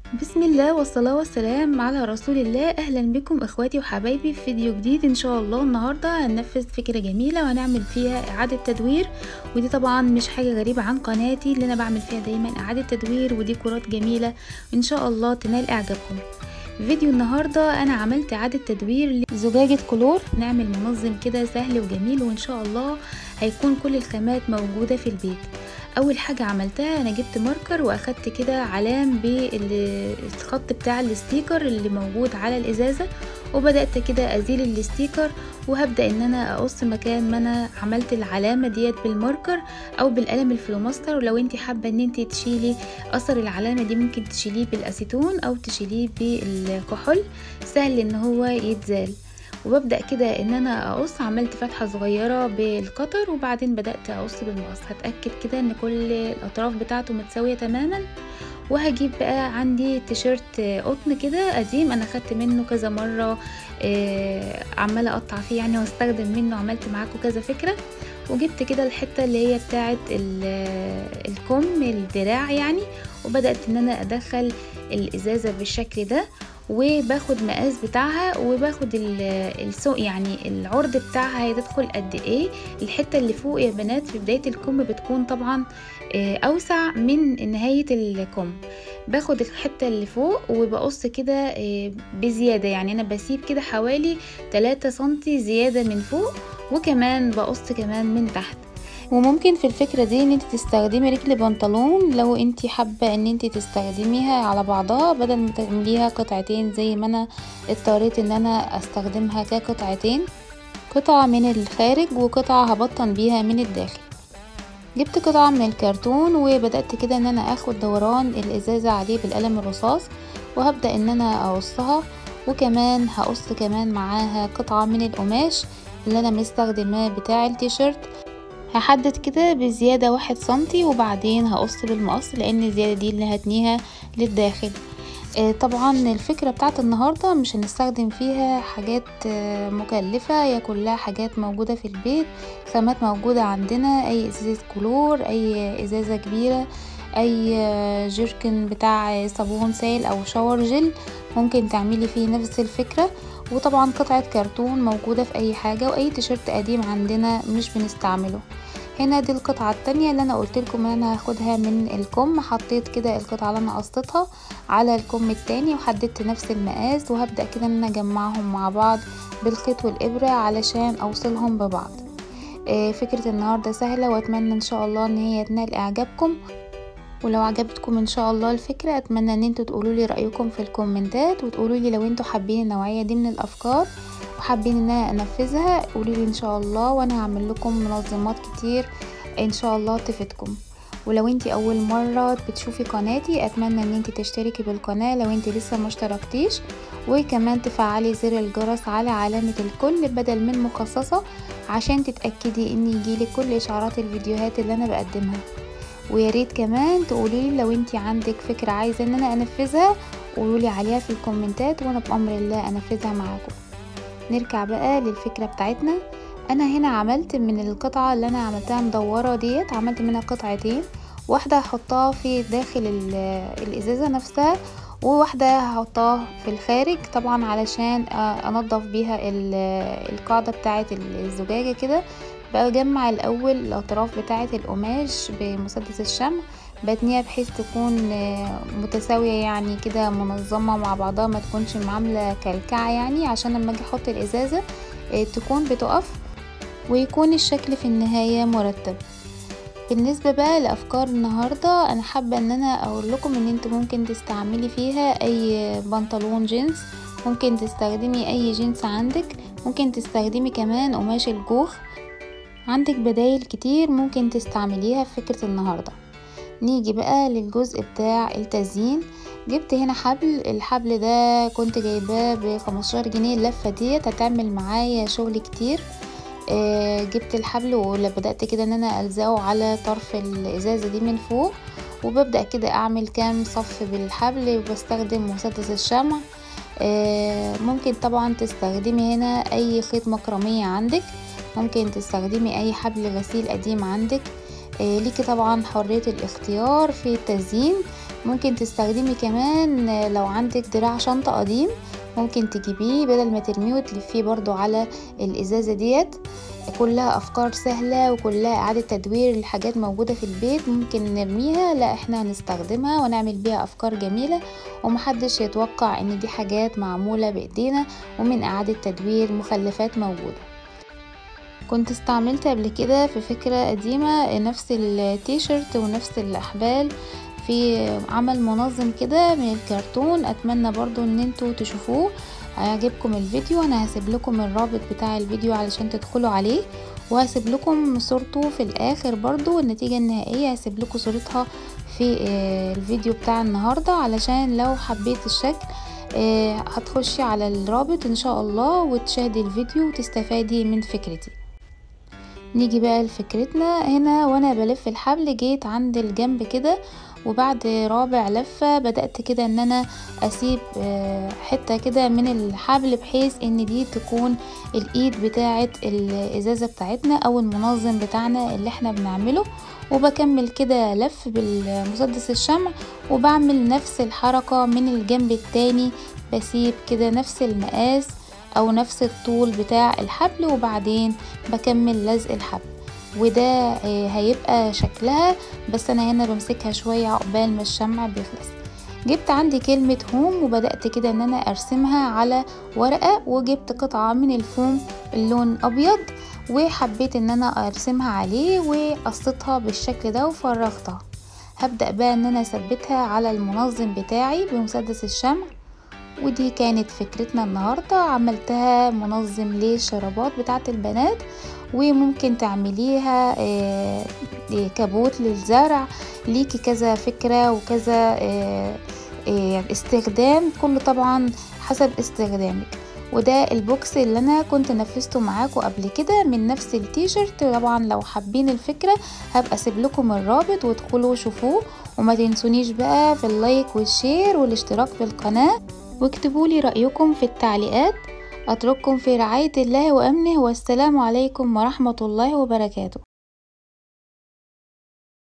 بسم الله والصلاة والسلام على رسول الله أهلا بكم إخواتي وحبايبي في فيديو جديد إن شاء الله النهاردة هننفذ فكرة جميلة وهنعمل فيها إعادة تدوير ودي طبعا مش حاجة غريبة عن قناتي اللي أنا بعمل فيها دايما إعادة تدوير وديكورات جميلة إن شاء الله تنال إعجابكم فيديو النهاردة أنا عملت إعادة تدوير لزجاجة كلور نعمل منظم كده سهل وجميل وإن شاء الله هيكون كل الخامات موجودة في البيت اول حاجه عملتها انا جبت ماركر واخدت كده علام بالخط بتاع الستيكر اللي موجود على الازازه وبدات كده ازيل الستيكر وهبدا ان انا اقص مكان ما انا عملت العلامه ديت بالماركر او بالقلم الفلوماستر ولو انت حابه ان انت تشيلي اثر العلامه دي ممكن تشيليه بالاسيتون او تشيليه بالكحول سهل ان هو يتزال وببدأ كده ان انا اقص عملت فتحة صغيرة بالقطر وبعدين بدأت اقص بالمقص هتأكد كده ان كل الاطراف بتاعته متساوية تماما وهجيب بقى عندي تيشيرت قطن كده قديم انا خدت منه كذا مرة آه عمالة اقطع فيه يعني واستخدم منه عملت معاكم كذا فكرة وجبت كده الحتة اللي هي بتاعت الكم الدراع يعني وبدأت ان انا ادخل الازازة بالشكل ده وباخد مقاس بتاعها وباخد السوق يعني العرض بتاعها هيدخل قد ايه الحته اللي فوق يا بنات في بدايه الكم بتكون طبعا اوسع من نهايه الكم باخد الحته اللي فوق وبقص كده بزياده يعني انا بسيب كده حوالي 3 سنتي زياده من فوق وكمان بقص كمان من تحت وممكن في الفكرة دي ان انت تستخدمي رجل بنطلون لو انت حابة ان انت تستخدميها على بعضها بدل ما تعمليها قطعتين زي ما انا اضطريت ان انا استخدمها كقطعتين قطعة من الخارج وقطعة هبطن بيها من الداخل جبت قطعة من الكرتون وبدأت كده ان انا اخد دوران الازازة عليه بالقلم الرصاص وهبدأ ان انا اقصها وكمان هقص كمان معاها قطعة من القماش اللي انا مستخدماه بتاع التيشيرت هحدد كده بزيادة واحد سنتي وبعدين هقص بالمقص لان الزيادة دي اللي هتنيها للداخل آه طبعا الفكرة بتاعت النهاردة مش هنستخدم فيها حاجات آه مكلفة هي كلها حاجات موجودة في البيت خامات موجودة عندنا اي ازازة كلور اي ازازة كبيرة اي آه جيركن بتاع صابون سائل او شاور جل ممكن تعملي فيه نفس الفكرة وطبعا قطعة كرتون موجودة في اي حاجة واي تيشيرت قديم عندنا مش بنستعمله هنا دي القطعة التانية اللي انا قلت لكم ان انا هاخدها من الكم حطيت كده القطعة اللي انا قصيتها على الكم التاني وحددت نفس المقاس وهبدأ كده ان انا اجمعهم مع بعض بالخيط والابرة علشان اوصلهم ببعض فكرة النهاردة سهلة واتمنى ان شاء الله ان هي تنال اعجابكم ولو عجبتكم ان شاء الله الفكرة اتمنى ان انتوا تقولوا لي رأيكم في الكومنتات وتقولوا لي لو انتوا حابين النوعية دي من الافكار وحابين ان انا انفذها قولوا لي ان شاء الله وانا هعمل لكم منظمات كتير ان شاء الله تفيدكم ولو انتي اول مرة بتشوفي قناتي اتمنى ان انتي تشتركي بالقناة لو انتي لسه مشتركتيش وكمان تفعلي زر الجرس على علامة الكل بدل من مخصصة عشان تتأكدي ان يجيلك كل اشعارات الفيديوهات اللي انا بقدمها ويا ريت كمان تقولي لي لو انت عندك فكره عايزه ان انا انفذها قولوا لي عليها في الكومنتات وانا بامر الله انفذها معاكم نرجع بقى للفكره بتاعتنا انا هنا عملت من القطعه اللي انا عملتها مدوره ديت عملت منها قطعتين واحده هحطها في داخل الازازه نفسها وواحدة هحطها في الخارج طبعا علشان انضف بيها القاعدة بتاعة الزجاجة كده بجمع الاول الاطراف بتاعه القماش بمسدس الشمع بتنيها بحيث تكون متساويه يعني كده منظمه مع بعضها ما تكونش عامله كلكعه يعني عشان لما اجي احط الازازه تكون بتقف ويكون الشكل في النهايه مرتب بالنسبة بقى لأفكار النهاردة أنا حابة أن أنا أقول لكم أن أنتوا ممكن تستعملي فيها أي بنطلون جينز ممكن تستخدمي أي جينز عندك ممكن تستخدمي كمان قماش الجوخ عندك بدايل كتير ممكن تستعمليها في فكرة النهاردة نيجي بقى للجزء بتاع التزيين جبت هنا حبل الحبل ده كنت جايباه بخمستاشر جنيه اللفة ديت هتعمل معايا شغل كتير آه جبت الحبل وبدأت كده ان انا الزقه على طرف الازازة دي من فوق وببدأ كده اعمل كام صف بالحبل وبستخدم مسدس الشمع آه ممكن طبعا تستخدمي هنا اي خيط مكرمية عندك ممكن تستخدمي اي حبل غسيل قديم عندك آه ليكي طبعا حرية الاختيار في التزيين ممكن تستخدمي كمان لو عندك دراع شنطة قديم ممكن تجيبيه بدل ما ترميه وتلفيه برضو على الازازة ديت كلها افكار سهلة وكلها اعادة تدوير لحاجات موجودة في البيت ممكن نرميها لا احنا هنستخدمها ونعمل بيها افكار جميلة ومحدش يتوقع ان دي حاجات معمولة بايدينا ومن اعادة تدوير مخلفات موجودة كنت استعملت قبل كده في فكرة قديمة نفس التيشيرت ونفس الاحبال في عمل منظم كده من الكرتون اتمنى برضو ان انتوا تشوفوه هيعجبكم الفيديو انا هسيب لكم الرابط بتاع الفيديو علشان تدخلوا عليه وهسيب لكم صورته في الاخر برضو النتيجة النهائية هسيب لكم صورتها في الفيديو بتاع النهاردة علشان لو حبيت الشكل هتخشي على الرابط ان شاء الله وتشاهدي الفيديو وتستفادي من فكرتي نيجي بقى لفكرتنا هنا وانا بلف الحبل جيت عند الجنب كده وبعد رابع لفة بدأت كده ان انا اسيب حتة كده من الحبل بحيث ان دي تكون الايد بتاعة الازازة بتاعتنا او المنظم بتاعنا اللي احنا بنعمله وبكمل كده لف بالمسدس الشمع وبعمل نفس الحركة من الجنب التاني بسيب كده نفس المقاس او نفس الطول بتاع الحبل وبعدين بكمل لزق الحبل وده هيبقى شكلها بس انا هنا بمسكها شوية عقبال ما الشمع بيخلص جبت عندي كلمة هوم وبدأت كده ان انا ارسمها على ورقة وجبت قطعة من الفوم اللون ابيض وحبيت ان انا ارسمها عليه وقصيتها بالشكل ده وفرغتها هبدأ بقى ان انا اثبتها على المنظم بتاعي بمسدس الشمع ودي كانت فكرتنا النهاردة عملتها منظم للشرابات بتاعة البنات وممكن تعمليها كابوت للزرع ليكي كذا فكرة وكذا استخدام كله طبعا حسب استخدامك وده البوكس اللي انا كنت نفذته معاكم قبل كده من نفس التيشيرت طبعا لو حابين الفكره هبقى اسيب لكم الرابط وادخلوا شوفوه وما تنسونيش بقى في اللايك والشير والاشتراك في القناه واكتبوا لي رأيكم في التعليقات أترككم في رعاية الله وأمنه والسلام عليكم ورحمة الله وبركاته